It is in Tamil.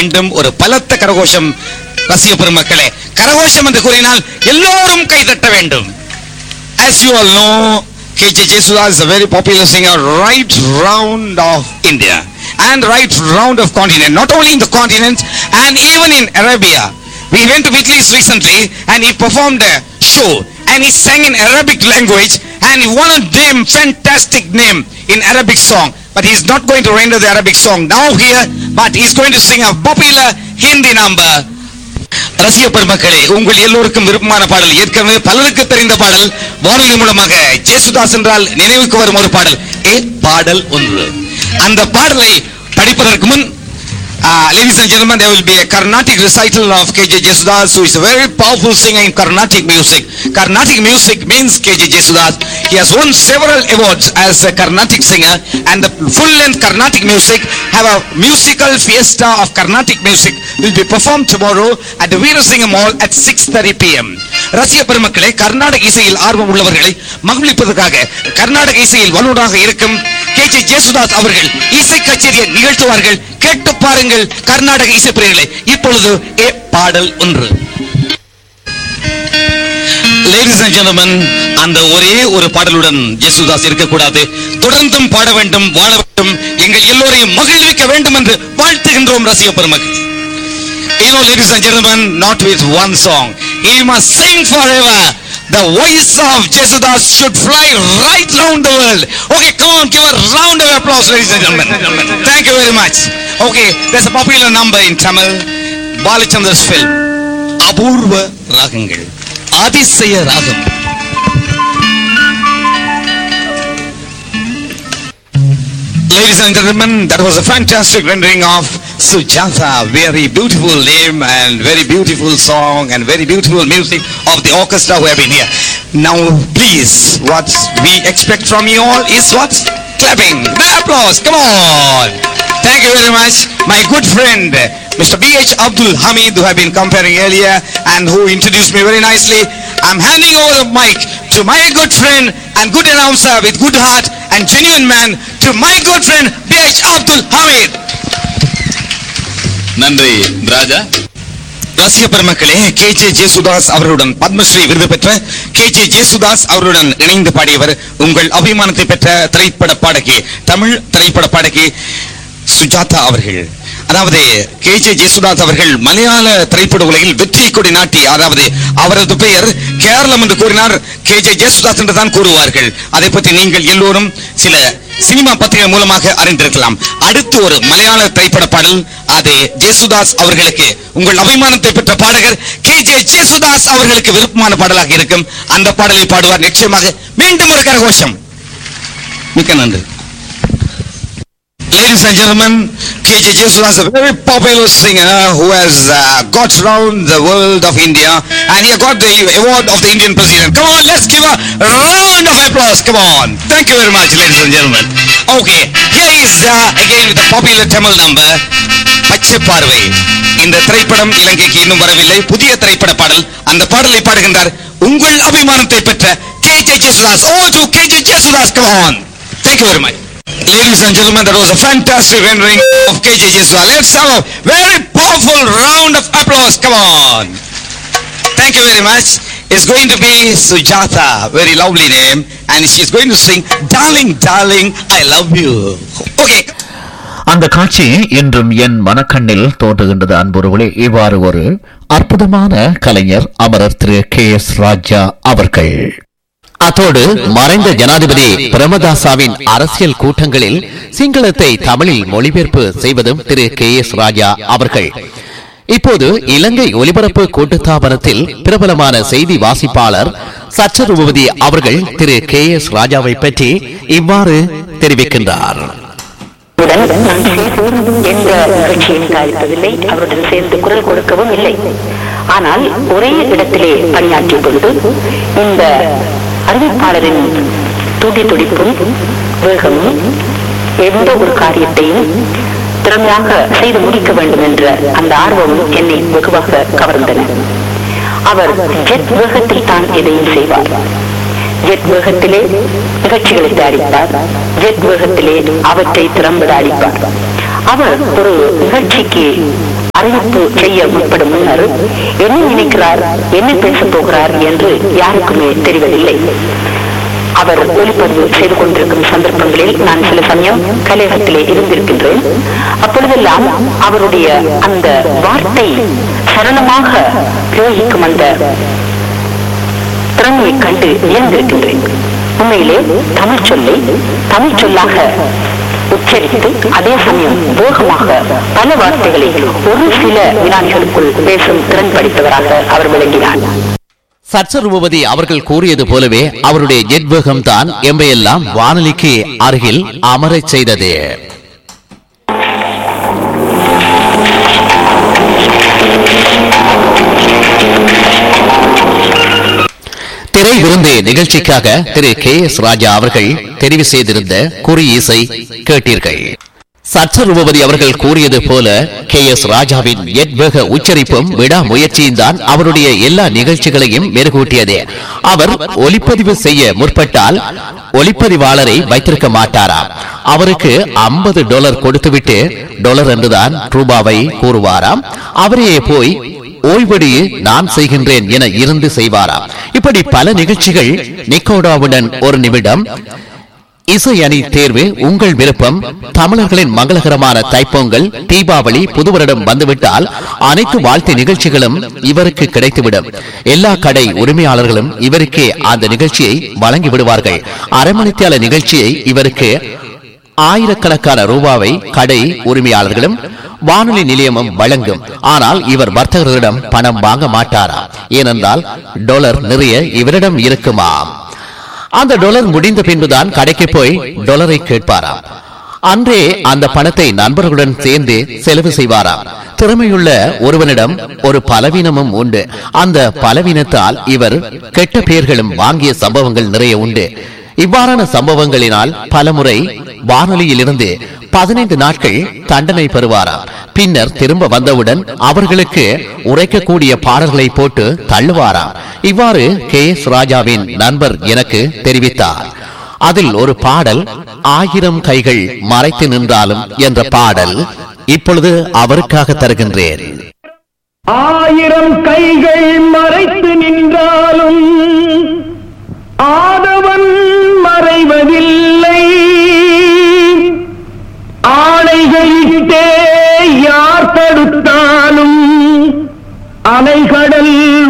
மீண்டும் ஒரு பலத்த கரகோஷம் ரசிக பெருமக்களே கரகோஷம் என்று கூறினால் எல்லோரும் கைதட்ட வேண்டும் As you all know, KJ Jesudas is a very popular singer right round of India and right round of continent, not only in the continent and even in Arabia. We went to Middle East recently and he performed a show and he sang in Arabic language and he won a damn fantastic name in Arabic song. But he's not going to render the Arabic song now here, but he's going to sing a popular Hindi number ரசிக பெருமக்களே உங்கள் எல்லோருக்கும் விருப்பமான பாடல் ஏற்கனவே பலருக்கு தெரிந்த பாடல் வானொலி மூலமாக ஜேசுதாஸ் என்றால் நினைவுக்கு வரும் ஒரு பாடல் ஏ பாடல் ஒன்று அந்த பாடலை படிப்பதற்கு முன் uh, ladies and gentlemen, there will be a Carnatic recital of KJ Jesudas, who is a very powerful singer in Carnatic music. Carnatic music means KJ Jesudas. He has won several awards as a Carnatic singer, and the full-length Carnatic music have a musical fiesta of Carnatic music will be performed tomorrow at the Veerasingam Mall at 6:30 p.m. ரசிக பெருமக்களே கர்நாடக இசையில் ஆர்வம் உள்ளவர்களை மகிழ்விப்பதற்காக கர்நாடக இசையில் வல்லுநராக இருக்கும் கே ஜே ஜேசுதாஸ் அவர்கள் இசை கச்சேரியை நிகழ்த்துவார்கள் கேட்டு பாருங்கள் கர்நாடக இசை பிரியர்களே இப்பொழுது ஏ பாடல் ஒன்று லேடிஸ் அண்ட் ஜென்டல்மன் அந்த ஒரே ஒரு பாடலுடன் ஜேசுதாஸ் இருக்கக்கூடாது தொடர்ந்தும் பாட வேண்டும் வாழ வேண்டும் எங்கள் எல்லோரையும் மகிழ்விக்க வேண்டும் என்று வாழ்த்துகின்றோம் ரசிக பெருமக்கள் You know, ladies and gentlemen, not with one song. He must sing forever. The voice of Jesudas should fly right round the world. Okay, come on, give a round of applause, ladies and gentlemen. Thank you very much. Okay, there's a popular number in Tamil, Balachandra's film. அபூர்வ ராகங்கள் அதிசய ராகம் Ladies and gentlemen, that was a fantastic rendering of Sujata. Very beautiful name and very beautiful song and very beautiful music of the orchestra who have been here. Now, please, what we expect from you all is what? Clapping. The applause. Come on. Thank you very much. My good friend, Mr. B.H. Abdul Hamid, who have been comparing earlier and who introduced me very nicely. I'm handing over the mic to my good friend and good announcer with good heart and genuine man to my good friend B.H. Abdul Hamid. நன்றி ராஜா ரசிக பெருமக்களே கே ஜே ஜேசுதாஸ் அவர்களுடன் பத்மஸ்ரீ விருது பெற்ற கே ஜே ஜேசுதாஸ் அவர்களுடன் இணைந்து பாடியவர் உங்கள் அபிமானத்தை பெற்ற திரைப்பட பாடகி தமிழ் திரைப்பட பாடகி சுஜாதா அவர்கள் அதாவது கே ஜே ஜேசுதாஸ் அவர்கள் மலையாள திரைப்பட உலகில் வெற்றி கொடி நாட்டி அதாவது அவரது பெயர் கேரளம் என்று கூறினார் கே ஜே ஜேசுதாஸ் என்று தான் கூறுவார்கள் அதை பற்றி நீங்கள் எல்லோரும் சில சினிமா பத்திரிகை மூலமாக அறிந்திருக்கலாம் அடுத்து ஒரு மலையாள திரைப்பட பாடல் அது ஜேசுதாஸ் அவர்களுக்கு உங்கள் அபிமானத்தை பெற்ற பாடகர் கே ஜே ஜேசுதாஸ் அவர்களுக்கு விருப்பமான பாடலாக இருக்கும் அந்த பாடலை பாடுவார் நிச்சயமாக மீண்டும் ஒரு கரகோஷம் மிக்க நன்றி Ladies and gentlemen, KJ Jesudas is a very popular singer who has uh, got round the world of India and he got the award of the Indian president. Come on, let's give a round of applause. Come on. Thank you very much, ladies and gentlemen. Okay, here is uh, again with the popular Tamil number, பச்சை பார்வை இந்த திரைப்படம் இலங்கைக்கு இன்னும் வரவில்லை புதிய திரைப்பட பாடல் அந்த பாடலை பாடுகின்றார் உங்கள் அபிமானத்தை பெற்ற கே ஜே ஜேசுதாஸ் ஓ டு K J Yesudas come on thank you very much Ladies and gentlemen, that was a fantastic rendering of KJ Jeswa. Let's have a very powerful round of applause. Come on. Thank you very much. It's going to be Sujata, very lovely name, and she's going to sing Darling, Darling, I Love You. Okay. அந்த காட்சி இன்றும் என் மனக்கண்ணில் தோன்றுகின்றது அன்புறவுகளே இவ்வாறு ஒரு அற்புதமான கலைஞர் அமரர் திரு கே எஸ் ராஜா அவர்கள் அத்தோடு மறைந்த ஜனாதிபதி பிரேமதாசாவின் அரசியல் கூட்டங்களில் சிங்களத்தை தமிழில் மொழிபெயர்ப்பு செய்வதும் திரு கே எஸ் ராஜா அவர்கள் இப்போது இலங்கை ஒலிபரப்பு கூட்டுத்தாபனத்தில் பிரபலமான செய்தி வாசிப்பாளர் சச்சரூபதி அவர்கள் திரு கே எஸ் ராஜாவை பற்றி இவ்வாறு தெரிவிக்கின்றார் உடன் நான் சேர்ந்து எந்த நிகழ்ச்சியும் தயாரிப்பதில்லை அவருடன் சேர்ந்து குரல் கொடுக்கவும் இல்லை ஆனால் ஒரே இடத்திலே பணியாற்றிக் கொண்டு இந்த அறிவிப்பாளரின் துடி துடிப்பும் வேகமும் எந்த ஒரு காரியத்தையும் திறமையாக செய்து முடிக்க வேண்டும் என்ற அந்த ஆர்வமும் என்னை வெகுவாக கவர்ந்தன அவர் ஜெட் வேகத்தில் தான் எதையும் செய்வார் ஜெட் வேகத்திலே நிகழ்ச்சிகளை தயாரிப்பார் ஜெட் வேகத்திலே அவற்றை திறம்பட அளிப்பார் அவர் ஒரு நிகழ்ச்சிக்கு அறிவிப்பு செய்ய முற்படும் முன்னர் என்ன நினைக்கிறார் என்ன பேசப் போகிறார் என்று யாருக்குமே தெரிவதில்லை அவர் ஒளிப்பதிவு செய்து கொண்டிருக்கும் சந்தர்ப்பங்களில் நான் சில சமயம் கலையகத்திலே இருந்திருக்கின்றேன் அப்பொழுதெல்லாம் அவருடைய அந்த வார்த்தை சரளமாக பிரயோகிக்கும் அந்த திறமையை கண்டு வியந்திருக்கின்றேன் உண்மையிலே தமிழ் சொல்லை தமிழ் சொல்லாக உச்சரித்து அதே சமயம் வேகமாக பல வார்த்தைகளை ஒரு சில வினாடிகளுக்குள் பேசும் திறன் படித்தவராக அவர் விளங்கினார் சச்சரூபதி அவர்கள் கூறியது போலவே அவருடைய ஜெட் வேகம் தான் எம்பையெல்லாம் வானொலிக்கு அருகில் அமரச் செய்தது திரை விருந்து நிகழ்ச்சிக்காக திரு கே எஸ் ராஜா அவர்கள் தெரிவு செய்திருந்த குறி இசை கேட்டீர்கள் சச்சரூபதி அவர்கள் கூறியது போல கே எஸ் ராஜாவின் எட்வேக உச்சரிப்பும் விடா முயற்சியும் தான் அவருடைய எல்லா நிகழ்ச்சிகளையும் மெருகூட்டியது அவர் ஒலிப்பதிவு செய்ய முற்பட்டால் ஒலிப்பதிவாளரை வைத்திருக்க மாட்டாராம் அவருக்கு ஐம்பது டாலர் கொடுத்துவிட்டு டாலர் என்றுதான் ரூபாவை கூறுவாராம் அவரையே போய் ஓய்வடி நான் செய்கின்றேன் என இருந்து செய்வாராம் இப்படி பல நிகழ்ச்சிகள் நிக்கோடாவுடன் ஒரு நிமிடம் இசை அணி தேர்வு உங்கள் விருப்பம் தமிழர்களின் மங்களகரமான தைப்பொங்கல் தீபாவளி புதுவருடம் வந்துவிட்டால் அனைத்து வாழ்த்து நிகழ்ச்சிகளும் இவருக்கு கிடைத்துவிடும் எல்லா கடை உரிமையாளர்களும் இவருக்கே அந்த நிகழ்ச்சியை வழங்கி விடுவார்கள் அரை மணித்தியால நிகழ்ச்சியை இவருக்கு ஆயிரக்கணக்கான ரூபாவை கடை உரிமையாளர்களும் வானொலி நிலையமும் வழங்கும் ஆனால் இவர் வர்த்தகர்களிடம் பணம் வாங்க மாட்டாராம் ஏனென்றால் டாலர் நிறைய இவரிடம் இருக்குமாம் அந்த டாலர் முடிந்த பின்புதான் கடைக்கு போய் டாலரை கேட்பாராம் அன்றே அந்த பணத்தை நண்பர்களுடன் சேர்ந்து செலவு செய்வாராம் திறமையுள்ள ஒருவனிடம் ஒரு பலவீனமும் உண்டு அந்த பலவீனத்தால் இவர் கெட்ட பெயர்களும் வாங்கிய சம்பவங்கள் நிறைய உண்டு இவ்வாறான சம்பவங்களினால் பலமுறை வானொலியில் இருந்து பதினைந்து நாட்கள் தண்டனை பெறுவாராம் பின்னர் திரும்ப வந்தவுடன் அவர்களுக்கு உரைக்கக்கூடிய பாடல்களை போட்டு தள்ளுவாராம் இவ்வாறு கே எஸ் ராஜாவின் நண்பர் எனக்கு தெரிவித்தார் அதில் ஒரு பாடல் ஆயிரம் கைகள் மறைத்து நின்றாலும் என்ற பாடல் இப்பொழுது அவருக்காக தருகின்றேன் ஆயிரம் கைகள் மறைத்து நின்றாலும்